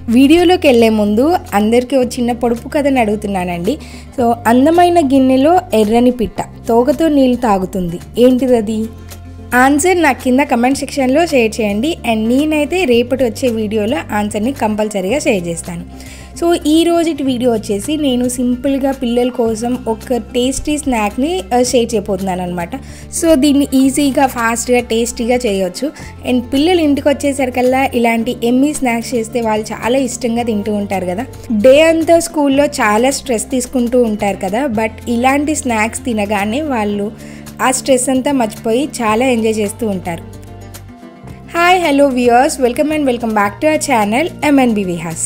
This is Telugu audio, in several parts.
వీడియోలోకి వెళ్ళే ముందు అందరికీ ఒక చిన్న పొడుపు కథని అడుగుతున్నానండి సో అందమైన గిన్నెలో ఎర్రని పిట్ట తోకతో నీళ్ళు తాగుతుంది ఏంటిది అది ఆన్సర్ నా కింద కమెంట్ సెక్షన్లో షేర్ చేయండి అండ్ నేనైతే రేపటి వచ్చే వీడియోలో ఆన్సర్ని కంపల్సరీగా షేర్ చేస్తాను సో ఈ రోజుటి వీడియో వచ్చేసి నేను సింపుల్గా పిల్లల కోసం ఒక టేస్టీ స్నాక్ని షేర్ చేయబోతున్నాను అనమాట సో దీన్ని ఈజీగా ఫాస్ట్గా టేస్టీగా చేయొచ్చు అండ్ పిల్లలు ఇంటికి వచ్చేసరికల్లా ఇలాంటి ఎమ్మీ స్నాక్స్ చేస్తే వాళ్ళు చాలా ఇష్టంగా తింటూ ఉంటారు కదా డే అంతా స్కూల్లో చాలా స్ట్రెస్ తీసుకుంటూ ఉంటారు కదా బట్ ఇలాంటి స్నాక్స్ తినగానే వాళ్ళు ఆ స్ట్రెస్ అంతా మర్చిపోయి చాలా ఎంజాయ్ చేస్తూ ఉంటారు hi hello viewers welcome and welcome back to our channel MNB Vihas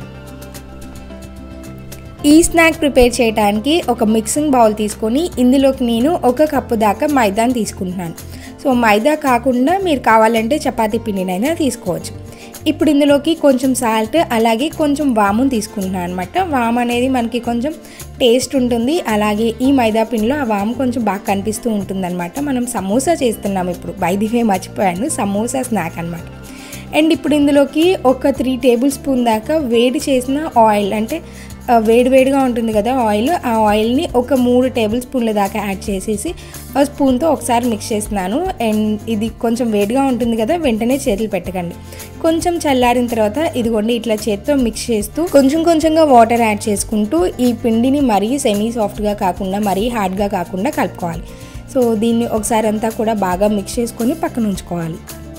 ఈ స్నాక్ ప్రిపేర్ చేయడానికి ఒక మిక్సింగ్ బౌల్ తీసుకొని ఇందులోకి నేను ఒక కప్పు దాకా మైదాని తీసుకుంటున్నాను సో మైదా కాకుండా మీరు కావాలంటే చపాతీ పిండినైనా తీసుకోవచ్చు ఇప్పుడు ఇందులోకి కొంచెం సాల్ట్ అలాగే కొంచెం వామును తీసుకుంటున్నాను అనమాట వామ్ అనేది మనకి కొంచెం టేస్ట్ ఉంటుంది అలాగే ఈ మైదా పిండిలో ఆ వాము కొంచెం బాగా కనిపిస్తూ ఉంటుంది అనమాట మనం సమోసా చేస్తున్నాం ఇప్పుడు వైదివే మర్చిపోయాను సమోసా స్నాక్ అనమాట అండ్ ఇప్పుడు ఇందులోకి ఒక త్రీ టేబుల్ స్పూన్ దాకా వేడి చేసిన ఆయిల్ అంటే వేడి వేడిగా ఉంటుంది కదా ఆయిల్ ఆ ఆయిల్ని ఒక మూడు టేబుల్ స్పూన్ల దాకా యాడ్ చేసేసి ఆ స్పూన్తో ఒకసారి మిక్స్ చేస్తున్నాను అండ్ ఇది కొంచెం వేడిగా ఉంటుంది కదా వెంటనే చేతులు పెట్టకండి కొంచెం చల్లారిన తర్వాత ఇదిగోండి ఇట్లా చేత్తో మిక్స్ చేస్తూ కొంచెం కొంచెంగా వాటర్ యాడ్ చేసుకుంటూ ఈ పిండిని మరీ సెమీ సాఫ్ట్గా కాకుండా మరీ హార్డ్గా కాకుండా కలుపుకోవాలి సో దీన్ని ఒకసారి అంతా కూడా బాగా మిక్స్ చేసుకొని పక్కన ఉంచుకోవాలి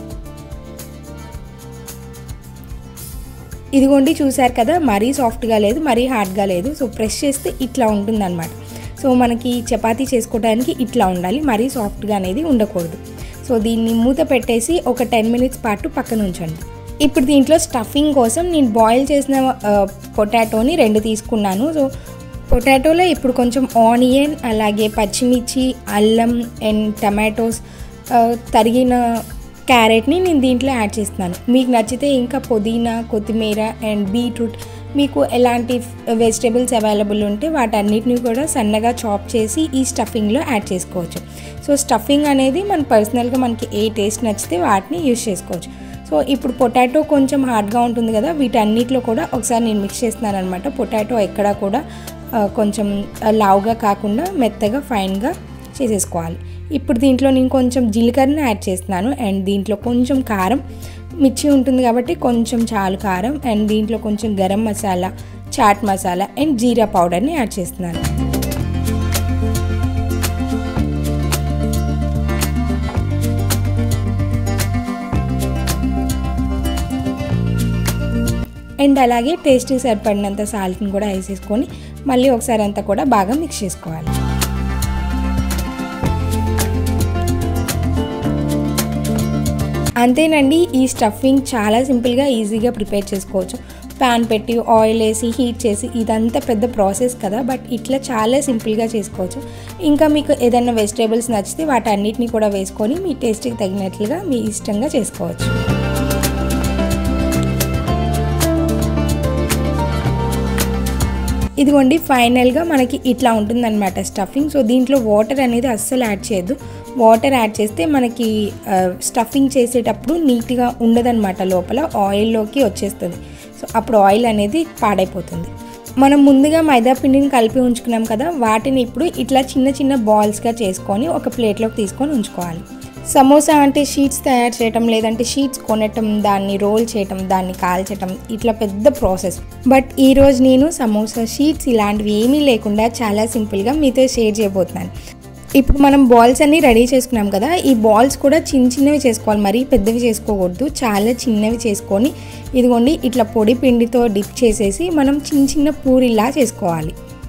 ఇదిగోండి చూసారు కదా మరీ సాఫ్ట్గా లేదు మరీ హార్డ్గా లేదు సో ప్రెస్ చేస్తే ఇట్లా ఉంటుందన్నమాట సో మనకి చపాతీ చేసుకోవడానికి ఇట్లా ఉండాలి మరీ సాఫ్ట్గా అనేది ఉండకూడదు సో దీన్ని మూత పెట్టేసి ఒక టెన్ మినిట్స్ పాటు పక్కన ఉంచండి ఇప్పుడు దీంట్లో స్టఫింగ్ కోసం నేను బాయిల్ చేసిన పొటాటోని రెండు తీసుకున్నాను సో పొటాటోలో ఇప్పుడు కొంచెం ఆనియన్ అలాగే పచ్చిమిర్చి అల్లం అండ్ టమాటోస్ తరిగిన క్యారెట్ని నేను దీంట్లో యాడ్ చేస్తున్నాను మీకు నచ్చితే ఇంకా పుదీనా కొత్తిమీర అండ్ బీట్రూట్ మీకు ఎలాంటి వెజిటేబుల్స్ అవైలబుల్ ఉంటే వాటన్నిటిని కూడా సన్నగా చాప్ చేసి ఈ స్టఫింగ్లో యాడ్ చేసుకోవచ్చు సో స్టఫింగ్ అనేది మన పర్సనల్గా మనకి ఏ టేస్ట్ నచ్చితే వాటిని యూజ్ చేసుకోవచ్చు సో ఇప్పుడు పొటాటో కొంచెం హార్డ్గా ఉంటుంది కదా వీటన్నిటిలో కూడా ఒకసారి నేను మిక్స్ చేస్తున్నాను అనమాట పొటాటో ఎక్కడా కూడా కొంచెం లావుగా కాకుండా మెత్తగా ఫైన్గా చేసేసుకోవాలి ఇప్పుడు దీంట్లో నేను కొంచెం జీలకర్రని యాడ్ చేస్తున్నాను అండ్ దీంట్లో కొంచెం కారం మిర్చి ఉంటుంది కాబట్టి కొంచెం చాలు కారం అండ్ దీంట్లో కొంచెం గరం మసాలా చాట్ మసాలా అండ్ జీరా పౌడర్ని యాడ్ చేస్తున్నాను అండ్ అలాగే టేస్ట్కి సరిపడినంత సాల్ట్ని కూడా వేసేసుకొని మళ్ళీ ఒకసారి అంతా కూడా బాగా మిక్స్ చేసుకోవాలి అంతేనండి ఈ స్టఫింగ్ చాలా సింపుల్గా ఈజీగా ప్రిపేర్ చేసుకోవచ్చు ప్యాన్ పెట్టి ఆయిల్ వేసి హీట్ చేసి ఇదంతా పెద్ద ప్రాసెస్ కదా బట్ ఇట్లా చాలా సింపుల్గా చేసుకోవచ్చు ఇంకా మీకు ఏదైనా వెజిటేబుల్స్ నచ్చితే వాటన్నిటిని కూడా వేసుకొని మీ టేస్ట్కి తగినట్లుగా మీ ఇష్టంగా చేసుకోవచ్చు ఇదిగోండి ఫైనల్గా మనకి ఇట్లా ఉంటుందన్నమాట స్టఫింగ్ సో దీంట్లో వాటర్ అనేది అస్సలు యాడ్ చేయొద్దు వాటర్ యాడ్ చేస్తే మనకి స్టఫింగ్ చేసేటప్పుడు నీట్గా ఉండదన్నమాట లోపల ఆయిల్లోకి వచ్చేస్తుంది సో అప్పుడు ఆయిల్ అనేది పాడైపోతుంది మనం ముందుగా మైదా పిండిని కలిపి ఉంచుకున్నాం కదా వాటిని ఇప్పుడు ఇట్లా చిన్న చిన్న బాల్స్గా చేసుకొని ఒక ప్లేట్లోకి తీసుకొని ఉంచుకోవాలి సమోసా అంటే షీట్స్ తయారు చేయటం లేదంటే షీట్స్ కొనటం దాన్ని రోల్ చేయటం దాన్ని కాల్చటం ఇట్లా పెద్ద ప్రాసెస్ బట్ ఈరోజు నేను సమోసా షీట్స్ ఇలాంటివి ఏమీ లేకుండా చాలా సింపుల్గా మీతో షేర్ చేయబోతున్నాను ఇప్పుడు మనం బాల్స్ అన్నీ రెడీ చేసుకున్నాం కదా ఈ బాల్స్ కూడా చిన్న చిన్నవి చేసుకోవాలి మరీ పెద్దవి చేసుకోకూడదు చాలా చిన్నవి చేసుకొని ఇదిగోండి ఇట్లా పొడి పిండితో డిప్ చేసేసి మనం చిన్న చిన్న పూరిలా చేసుకోవాలి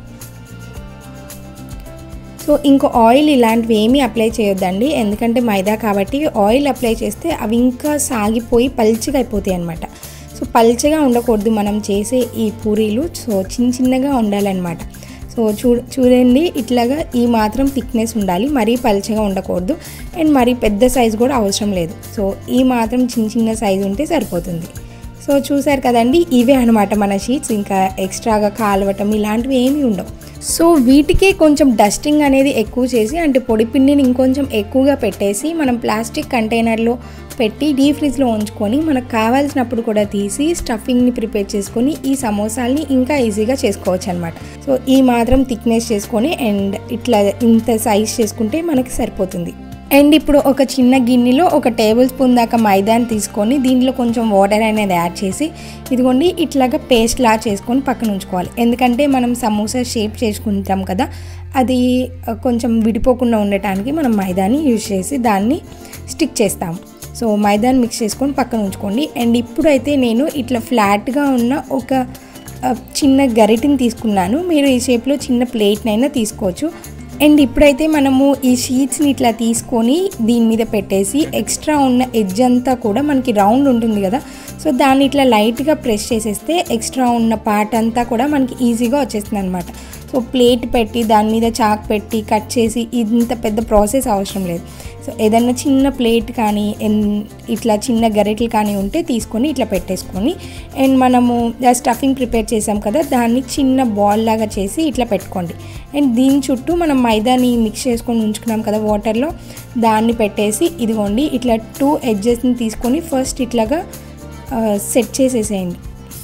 సో ఇంకో ఆయిల్ ఇలాంటివి ఏమీ అప్లై చేయొద్దండి ఎందుకంటే మైదా కాబట్టి ఆయిల్ అప్లై చేస్తే అవి ఇంకా సాగిపోయి పల్చగా అయిపోతాయి అనమాట సో పల్చగా ఉండకూడదు మనం చేసే ఈ పూరీలు సో చిన్న చిన్నగా ఉండాలన్నమాట సో చూ చూడండి ఇట్లాగా ఈ మాత్రం థిక్నెస్ ఉండాలి మరీ పల్చగా ఉండకూడదు అండ్ మరీ పెద్ద సైజు కూడా అవసరం లేదు సో ఈ మాత్రం చిన్న చిన్న సైజు ఉంటే సరిపోతుంది సో చూసారు కదండి ఇవే అనమాట మన షీట్స్ ఇంకా ఎక్స్ట్రాగా కాలవటం ఇలాంటివి ఏమీ ఉండవు సో వీటికే కొంచెం డస్టింగ్ అనేది ఎక్కువ చేసి అంటే పొడి పిండిని ఇంకొంచెం ఎక్కువగా పెట్టేసి మనం ప్లాస్టిక్ కంటైనర్లో పెట్టి డీ ఫ్రిడ్జ్లో ఉంచుకొని మనకు కావాల్సినప్పుడు కూడా తీసి స్టఫింగ్ని ప్రిపేర్ చేసుకొని ఈ సమోసాల్ని ఇంకా ఈజీగా చేసుకోవచ్చు అనమాట సో ఈ మాత్రం థిక్నెస్ చేసుకొని అండ్ ఇట్లా ఇంత సైజ్ చేసుకుంటే మనకి సరిపోతుంది అండ్ ఇప్పుడు ఒక చిన్న గిన్నెలో ఒక టేబుల్ స్పూన్ దాకా మైదాని తీసుకొని దీంట్లో కొంచెం వాటర్ అనేది యాడ్ చేసి ఇదిగోండి ఇట్లాగా పేస్ట్ లా చేసుకొని పక్కన ఉంచుకోవాలి ఎందుకంటే మనం సమోసా షేప్ చేసుకుంటాం కదా అది ఆ, కొంచెం విడిపోకుండా ఉండటానికి మనం మైదాని యూజ్ చేసి దాన్ని స్టిక్ చేస్తాము సో మైదాని మిక్స్ చేసుకొని పక్కన ఉంచుకోండి అండ్ ఇప్పుడైతే నేను ఇట్లా ఫ్లాట్గా ఉన్న ఒక ఆ, చిన్న గరిటిని తీసుకున్నాను మీరు ఈ షేప్లో చిన్న ప్లేట్నైనా తీసుకోవచ్చు అండ్ ఇప్పుడైతే మనము ఈ షీట్స్ని ఇట్లా తీసుకొని దీని మీద పెట్టేసి ఎక్స్ట్రా ఉన్న ఎడ్జ్ అంతా కూడా మనకి రౌండ్ ఉంటుంది కదా సో దాన్ని ఇట్లా లైట్గా ప్రెస్ చేసేస్తే ఎక్స్ట్రా ఉన్న పార్ట్ అంతా కూడా మనకి ఈజీగా వచ్చేస్తుంది అనమాట సో ప్లేట్ పెట్టి దాని మీద చాక్ పెట్టి కట్ చేసి ఇంత పెద్ద ప్రాసెస్ అవసరం లేదు సో ఏదన్నా చిన్న ప్లేట్ కానీ ఎన్- ఇట్లా చిన్న గరిటెలు కానీ ఉంటే తీసుకొని ఇట్లా పెట్టేసుకొని అండ్ మనము స్టఫింగ్ ప్రిపేర్ చేసాం కదా దాన్ని చిన్న బాల్ లాగా చేసి ఇట్లా పెట్టుకోండి అండ్ దీని చుట్టూ మనం మైదాని మిక్స్ చేసుకొని ఉంచుకున్నాం కదా వాటర్లో దాన్ని పెట్టేసి ఇదిగోండి ఇట్లా టూ ఎడ్జెస్ని తీసుకొని ఫస్ట్ ఇట్లాగా సెట్ చేసేసేయండి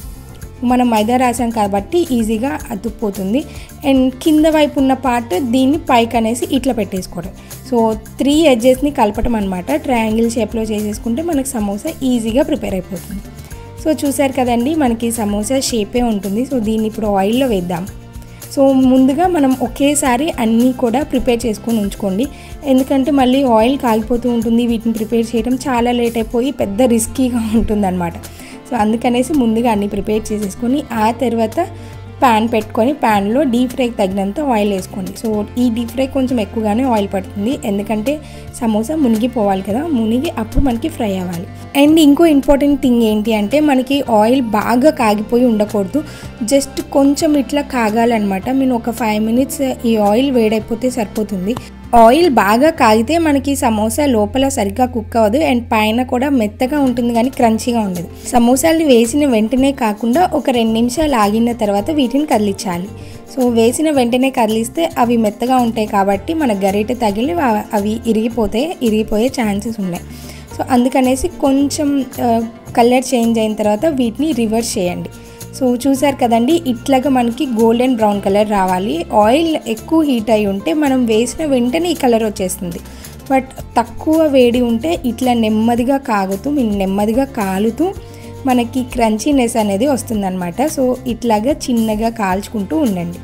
మనం మైదా రాసాం కాబట్టి ఈజీగా అతుక్కుపోతుంది అండ్ కింద వైపు ఉన్న పార్ట్ దీన్ని పైకి అనేసి ఇట్లా పెట్టేసుకోవడం సో త్రీ ఎడ్జెస్ని కలపటం అనమాట ట్రయాంగిల్ షేప్లో చేసేసుకుంటే మనకి సమోసా ఈజీగా ప్రిపేర్ అయిపోతుంది సో చూసారు కదండి మనకి సమోసా షేపే ఉంటుంది సో దీన్ని ఇప్పుడు ఆయిల్లో వేద్దాం సో ముందుగా మనం ఒకేసారి అన్నీ కూడా ప్రిపేర్ చేసుకొని ఉంచుకోండి ఎందుకంటే మళ్ళీ ఆయిల్ కాలిపోతూ ఉంటుంది వీటిని ప్రిపేర్ చేయడం చాలా లేట్ అయిపోయి పెద్ద రిస్కీగా ఉంటుందన్నమాట సో అందుకనేసి ముందుగా అన్ని ప్రిపేర్ చేసేసుకొని ఆ తర్వాత ప్యాన్ పెట్టుకొని ప్యాన్లో డీప్ ఫ్రైకి తగినంత ఆయిల్ వేసుకోండి సో ఈ డీప్ ఫ్రై కొంచెం ఎక్కువగానే ఆయిల్ పడుతుంది ఎందుకంటే సమోసా మునిగిపోవాలి కదా మునిగి అప్పుడు మనకి ఫ్రై అవ్వాలి అండ్ ఇంకో ఇంపార్టెంట్ థింగ్ ఏంటి అంటే మనకి ఆయిల్ బాగా కాగిపోయి ఉండకూడదు జస్ట్ కొంచెం ఇట్లా కాగాలన్నమాట మీరు ఒక ఫైవ్ మినిట్స్ ఈ ఆయిల్ వేడైపోతే సరిపోతుంది ఆయిల్ బాగా కాగితే మనకి సమోసా లోపల సరిగ్గా కుక్ అవ్వదు అండ్ పైన కూడా మెత్తగా ఉంటుంది కానీ క్రంచీగా ఉండదు సమోసాలు వేసిన వెంటనే కాకుండా ఒక రెండు నిమిషాలు ఆగిన తర్వాత వీటిని కదిలించాలి సో వేసిన వెంటనే కదిలిస్తే అవి మెత్తగా ఉంటాయి కాబట్టి మన గరిటె తగిలి అవ- అవి ఇరిగిపోతే ఇరిగిపోయే ఛాన్సెస్ ఉన్నాయి సో అందుకనేసి కొంచెం కలర్ చేంజ్ అయిన తర్వాత వీటిని రివర్స్ చేయండి సో చూసారు కదండి ఇట్లాగా మనకి గోల్డెన్ బ్రౌన్ కలర్ రావాలి ఆయిల్ ఎక్కువ హీట్ అయి ఉంటే మనం వేసిన వెంటనే ఈ కలర్ వచ్చేస్తుంది బట్ తక్కువ వేడి ఉంటే ఇట్లా నెమ్మదిగా కాగుతూ మీరు నెమ్మదిగా కాలుతూ మనకి క్రంచీనెస్ అనేది వస్తుందన్నమాట సో ఇట్లాగా చిన్నగా కాల్చుకుంటూ ఉండండి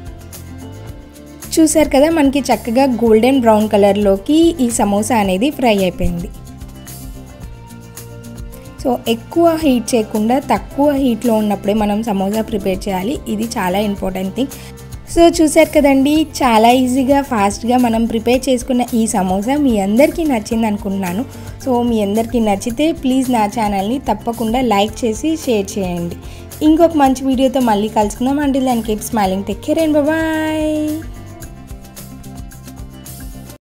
చూసారు కదా మనకి చక్కగా గోల్డెన్ బ్రౌన్ కలర్లోకి ఈ సమోసా అనేది ఫ్రై అయిపోయింది సో ఎక్కువ హీట్ చేయకుండా తక్కువ హీట్లో ఉన్నప్పుడే మనం సమోసా ప్రిపేర్ చేయాలి ఇది చాలా ఇంపార్టెంట్ థింగ్ సో చూసారు కదండి చాలా ఈజీగా ఫాస్ట్గా మనం ప్రిపేర్ చేసుకున్న ఈ సమోసా మీ అందరికీ నచ్చింది అనుకుంటున్నాను సో మీ అందరికీ నచ్చితే ప్లీజ్ నా ఛానల్ని తప్పకుండా లైక్ చేసి షేర్ చేయండి ఇంకొక మంచి వీడియోతో మళ్ళీ కలుసుకుందాం అంటే దానికి smiling take care and bye